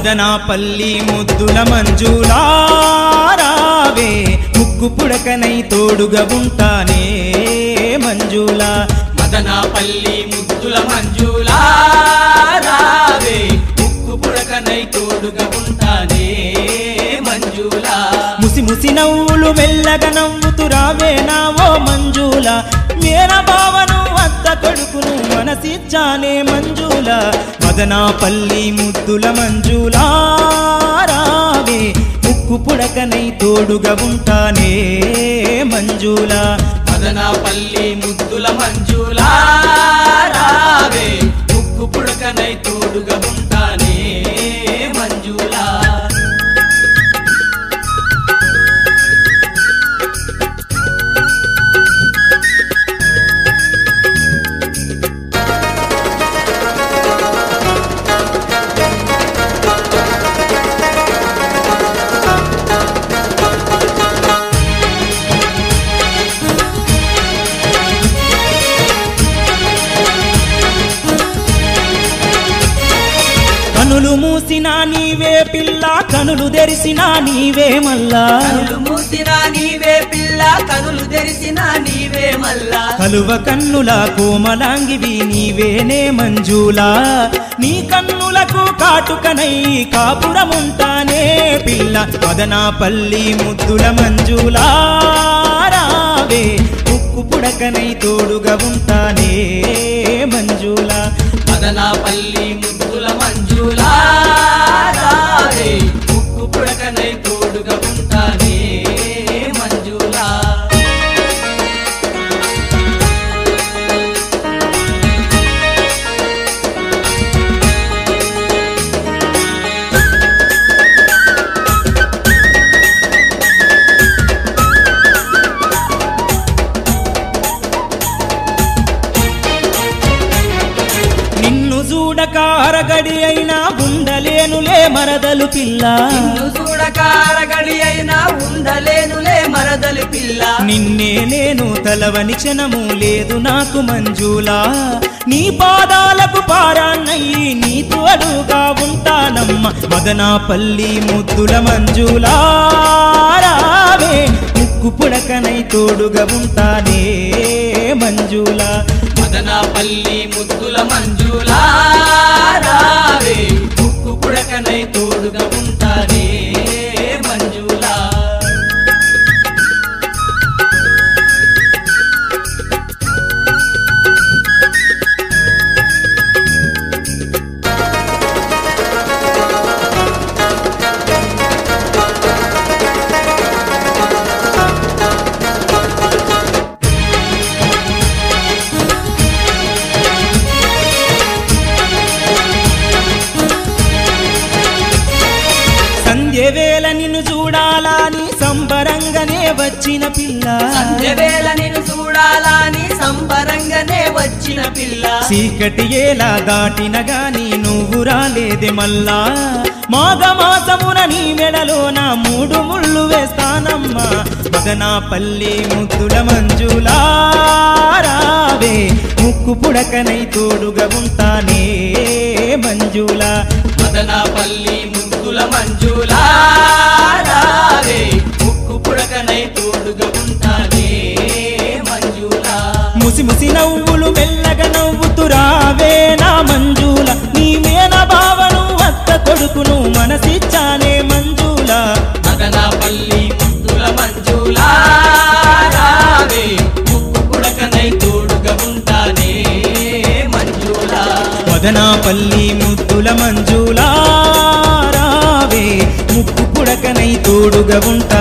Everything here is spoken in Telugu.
మదనాపల్లి ముద్దుల మంజులారావే ముక్కు పుడకనై తోడుగా ఉంటానే మంజుల మదనాపల్లి ముద్దుల మంజులా రావే ముక్కు పుడకనై తోడుగా ఉంటానే మంజులా ముసి ముసి నవ్వులు మెల్లగా నవ్వుతూ రావే నా ఓ మంజుల మేన భావను అత్త కొడుకును మనసిచ్చానే మంజుల మదనాపల్లి ముద్దుల మంజులారావే ముక్కు పుడకనై తోడుగా ఉంటానే మంజుల మదనాపల్లి ముద్దుల మంజులా రావే ముక్కు పుడకనై తోడుగా ఉంటానే మంజులా కనులు మూసినా నీవే పిల్ల కనులు తెరిసినా నీవే మల్లా కనులు మూసినా నీవే పిల్ల కనులు తెరిసినా నీవే మల్లా కలువ కన్నుల కోమలాంగివి నీవేనే మంజులా నీ కన్నులకు కాటుకనై కాపురముంటానే పిల్ల మదనాపల్లి ముద్దుల మంజులా రావే ఉక్కు పుడకనై తోడుగా ఉంటానే మంజులా మదనాపల్లి ముద్దుల మంజులా రావే ముక్కు పుడకనై తోడుగా ఉంటానే మంజులా నిన్ను చూడక అరగడి అయినా ఉండలేనులే మరదలు పిల్ల నిన్ను చూడకారగడి అయినా ఉండలేనులే మరదలి పిల్ల నిన్నే నేను తలవని క్షణము లేదు నాకు మంజులా నీ పాదాలకు పారాన్నయ్యి నీ తోడుగా ఉంటానమ్మ మదనాపల్లి ముద్దుల మంజులా రావే ముక్కు పుడకనై తోడుగా ఉంటానే మంజులా మదనాపల్లి ముద్దుల మంజులా రావే ముక్కు పుడకనై తోడుగా ఉంటానే మంజులా సంధ్య వేళ నిన్ను చూడాలని సంబరంగానే వచ్చిన పిల్ల సంధ్యవేళ నిన్ను చూడాలని సంబరంగానే వచ్చిన పిల్ల చీకటి ఏలా దాటిన గాని నువ్వు రాలేదే మల్లా మాఘమాసమున నీ మెడలో నా మూడు ముళ్ళు వేస్తానమ్మా మదనాపల్లి ముద్దుల మంజులా రావే ముక్కు పుడకనై తోడుగా ఉంటానే మంజులా మదనాపల్లి ముద్దుల మంజులా రావే ముక్కు పుడకనై తోడుగా ఉంటానే మంజులా ముసి ముసి నవ్వులు మెల్లగా నవ్వుతూ రావే నా మంజుల నీ మేన భావను అత్త కొడుకును మనసిచ్చానే మంజుల మదనాపల్లి ముద్దుల మంజులా రావే ముక్కు పుడకనై తోడుగా ఉంటానే మంజులా మదనాపల్లి ముద్దుల మంజులా రావే ముక్కు పుడకనై తోడుగా ఉంటా